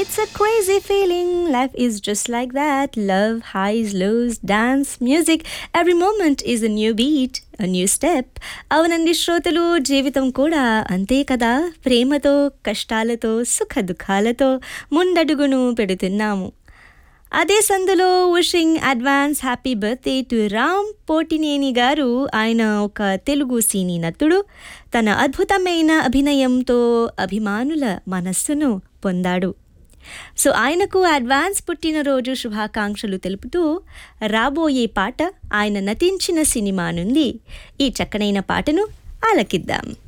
It's a crazy feeling. Life is just like that. Love, highs, lows, dance, music. Every moment is a new beat, a new step. అవునండి శ్రోతలు జీవితం కూడా అంతే కదా ప్రేమతో కష్టాలతో సుఖ దుఃఖాలతో ముందడుగును పెడుతున్నాము అదే సందులో wishing advance happy birthday to Ram Pothineni garu ఆయన ఒక తెలుగు సినీ నటుడు తన అద్భుతమైన అభినయంతో అభిమానుల మనస్సును పొందాడు సో ఆయనకు అడ్వాన్స్ పుట్టినరోజు శుభాకాంక్షలు తెలుపుతూ రాబోయే పాట ఆయన నటించిన సినిమా నుండి ఈ చక్కనైన పాటను ఆలకిద్దాం